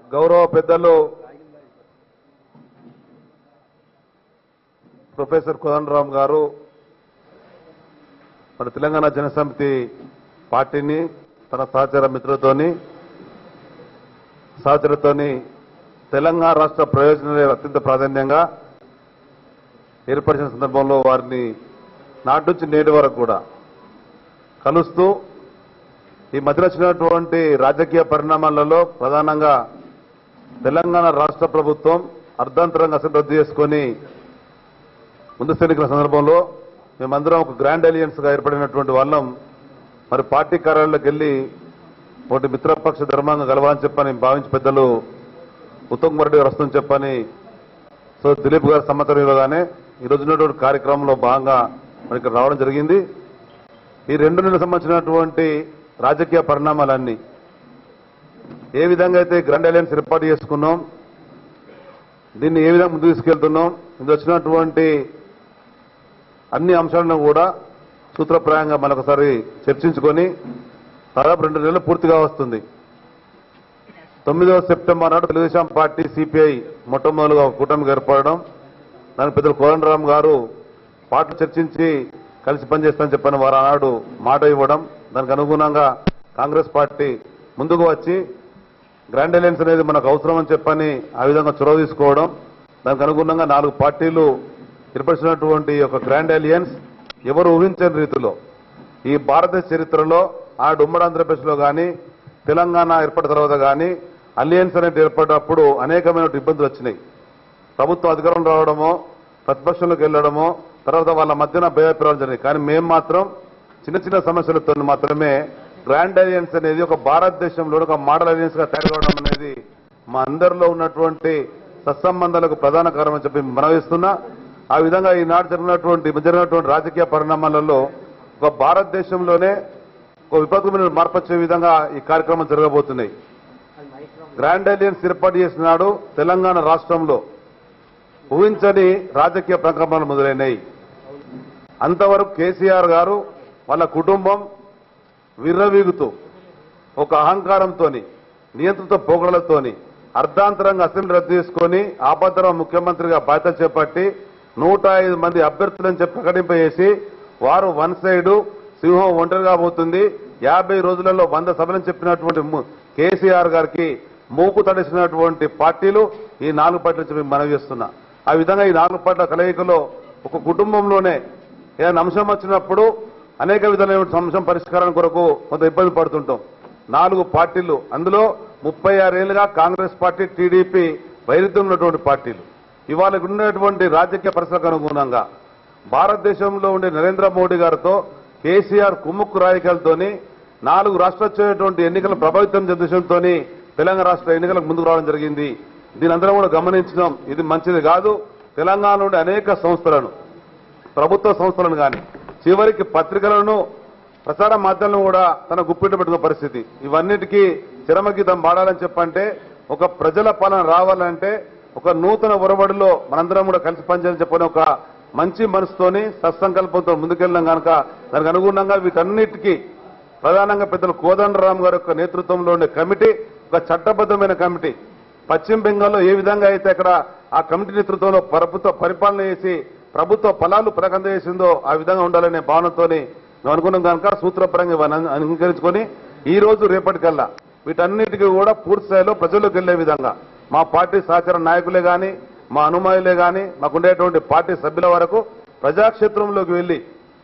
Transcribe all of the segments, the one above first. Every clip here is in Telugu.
గౌరవ పెద్దలు ప్రొఫెసర్ కోదండరామ్ గారు మన తెలంగాణ జనసమితి పార్టీని తన సహచర మిత్రులతోని సహచరులతోని తెలంగాణ రాష్ట్ర ప్రయోజనాలే అత్యంత ప్రాధాన్యంగా ఏర్పరిచిన సందర్భంలో వారిని నాటి నుంచి నేటి వరకు కూడా కలుస్తూ ఈ మధ్యన వచ్చినటువంటి రాజకీయ పరిణామాలలో ప్రధానంగా తెలంగాణ రాష్ట్ర ప్రభుత్వం అర్ధాంతరంగా అసలు రద్దు చేసుకొని ముందస్తు ఎన్నికల సందర్భంలో మేమందరం ఒక గ్రాండ్ అలియన్స్ గా ఏర్పడినటువంటి వాళ్ళం మరి పార్టీ కార్యాలయంలోకి వెళ్ళి ఒకటి మిత్రపక్ష ధర్మంగా కలవాలని చెప్పని భావించి పెద్దలు ఉత్తమ్ కుమార్ రెడ్డి గారు వస్తుందని చెప్పని సో దిలీప్ గారు సమ్మతం ఇవ్వగానే ఈ రోజు ఉన్నటువంటి కార్యక్రమంలో భాగంగా మరి ఇక్కడ రావడం జరిగింది ఈ రెండు నెలలకు సంబంధించినటువంటి రాజకీయ పరిణామాలన్నీ ఏ విధంగా అయితే గ్రాండ్ అలయన్స్ ఏర్పాటు చేసుకున్నాం దీన్ని ఏ విధంగా ముందుకు తీసుకెళ్తున్నాం ఇది వచ్చినటువంటి అన్ని అంశాలను కూడా సూత్రప్రాయంగా మరొకసారి చర్చించుకొని దాదాపు రెండు నెలలు పూర్తిగా వస్తుంది తొమ్మిదవ సెప్టెంబర్ నాడు తెలుగుదేశం పార్టీ సిపిఐ మొట్టమొదలుగా ఒక కూటమికి ఏర్పడడం దానికి పెద్దలు కోదండరామ్ గారు పార్టీలు చర్చించి కలిసి పనిచేస్తామని చెప్పని వారు ఆనాడు మాట ఇవ్వడం దానికి అనుగుణంగా కాంగ్రెస్ పార్టీ ముందుకు వచ్చి గ్రాండ్ అలయన్స్ అనేది మనకు అవసరం అని చెప్పని ఆ విధంగా చొరవ తీసుకోవడం దానికి అనుగుణంగా నాలుగు పార్టీలు ఏర్పరిచినటువంటి ఒక గ్రాండ్ అలియన్స్ ఎవరు ఊహించని రీతిలో ఈ భారతదేశ చరిత్రలో ఆ ఉమ్మడి ఆంధ్రప్రదేశ్లో కానీ తెలంగాణ ఏర్పడిన తర్వాత కానీ అలియన్స్ అనేది ఏర్పడినప్పుడు అనేకమైన ఇబ్బందులు వచ్చినాయి ప్రభుత్వం అధికారం రావడమో ప్రతిపక్షంలోకి వెళ్ళడమో తర్వాత వాళ్ళ మధ్యన భయాభిప్రాయాలు జరిగాయి కానీ మేము మాత్రం చిన్న చిన్న సమస్యలతో మాత్రమే గ్రాండ్ అలియన్స్ అనేది ఒక భారతదేశంలో ఒక మోడల్ అలియన్స్ గా తయారు కావడం అనేది మా అందరిలో ఉన్నటువంటి సత్సంబంధాలకు ప్రధాన కారణం అని చెప్పి మనవిస్తున్నా ఆ విధంగా ఈనాడు జరిగినటువంటి జరిగినటువంటి రాజకీయ పరిణామాలలో ఒక భారతదేశంలోనే ఒక విపత్తుమైన మార్పు వచ్చే విధంగా ఈ కార్యక్రమం జరగబోతున్నాయి గ్రాండ్ అలియన్స్ ఏర్పాటు చేసిన నాడు తెలంగాణ రాష్ట్రంలో ఊహించని రాజకీయ ప్రకంపనలు మొదలైనాయి అంతవరకు కేసీఆర్ గారు వాళ్ళ కుటుంబం విర్రవీగుతూ ఒక అహంకారంతోని నియంత్రిత పోగడలతోని అర్ధాంతరంగా అసెంబ్లీ రద్దు చేసుకొని ఆపద్దరం ముఖ్యమంత్రిగా బాధ్యత చేపట్టి నూట ఐదు మంది అభ్యర్థులని చెప్పి ప్రకటింపజేసి వారు వన్ సైడు సింహం ఒంటరిగా పోతుంది యాభై రోజులలో వంద సభలని చెప్పినటువంటి ము- కేసీఆర్ గారికి మూకు తడిసినటువంటి పార్టీలు ఈ నాలుగు పార్టీలు చెప్పి మనవి చేస్తున్నా ఆ విధంగా ఈ నాలుగు పార్టీల కలయికలో ఒక కుటుంబంలోనే ఏదైనా అంశం వచ్చినప్పుడు అనేక విధాలైన అంశం పరిష్కారం కొరకు కొంత ఇబ్బంది పడుతుంటాం నాలుగు పార్టీలు అందులో ముప్పై ఆరేళ్లుగా కాంగ్రెస్ పార్టీ టీడీపీ వైరుధ్యం ఉన్నటువంటి పార్టీలు ఇవాళ ఉన్నటువంటి రాజకీయ పరిస్థితులకు అనుగుణంగా భారతదేశంలో ఉండే నరేంద్ర మోడీ గారితో కేసీఆర్ కుమ్ముక్కు రాజకీయాలతోని నాలుగు రాష్ట్రాలు వచ్చేటువంటి ఎన్నికలను ప్రభావితం చెందడంతో తెలంగాణ రాష్ట్ర ఎన్నికలకు ముందుకు రావడం జరిగింది దీని అందరం కూడా గమనించడం ఇది మంచిది కాదు తెలంగాణ నుండి అనేక సంస్థలను ప్రభుత్వ సంస్థలను కానీ చివరికి పత్రికలను ప్రసార మాధ్యమాలను కూడా తన గుప్పిట పెట్టుకున్న పరిస్థితి ఇవన్నిటికీ చిరమగీతం పాడాలని చెప్పంటే ఒక ప్రజల పాలన రావాలంటే ఒక నూతన ఒరబడిలో మనందరం కూడా కలిసి పనిచేయాలని చెప్పని ఒక మంచి మనసుతోని సత్సంకల్పంతో ముందుకెళ్ళడం కనుక దానికి అనుగుణంగా వీటన్నిటికీ ప్రధానంగా పెద్దలు కోదండరాం గారి యొక్క నేతృత్వంలో ఉండే కమిటీ ఒక చట్టబద్ధమైన కమిటీ పశ్చిమ బెంగాల్లో ఏ విధంగా అయితే అక్కడ ఆ కమిటీ నేతృత్వంలో ప్రభుత్వ పరిపాలన చేసి ప్రభుత్వ ఫలాలు ప్రకంద చేసిందో ఆ విధంగా ఉండాలనే భావనతోని మేము అనుకున్నాం కనుక సూత్రపరంగా ఇవన్నీ అంగీకరించుకొని ఈ రోజు రేపటికల్లా వీటన్నిటికీ కూడా పూర్తి స్థాయిలో ప్రజల్లోకి వెళ్లే విధంగా మా పార్టీ సహచర నాయకులే గాని మా అనుమాయులే గాని మాకుండేటువంటి పార్టీ సభ్యుల వరకు ప్రజాక్షేత్రంలోకి వెళ్లి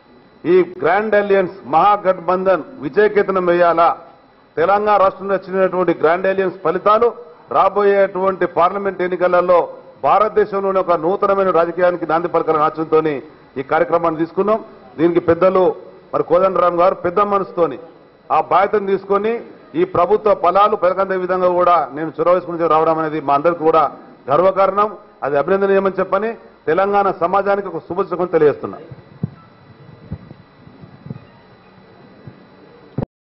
ఈ గ్రాండ్ అలియన్స్ మహాగఠబంధన్ విజయకేతనం వేయాలా తెలంగాణ రాష్ట్రంలో వచ్చినటువంటి గ్రాండ్ అలియన్స్ ఫలితాలు రాబోయేటువంటి పార్లమెంట్ ఎన్నికలలో భారతదేశంలోని ఒక నూతనమైన రాజకీయానికి నాంది పలకాలని ఆచరణతో ఈ కార్యక్రమాన్ని తీసుకున్నాం దీనికి పెద్దలు మరి కోదండరాం గారు పెద్ద మనసుతోని ఆ బాధ్యతను తీసుకొని ఈ ప్రభుత్వ ఫలాలు పెరగందే విధంగా కూడా నేను చొరవ వేసుకుని రావడం అనేది మా అందరికీ కూడా గర్వకారణం అది అభినందనీయమని చెప్పని తెలంగాణ సమాజానికి ఒక శుభశకం తెలియజేస్తున్నా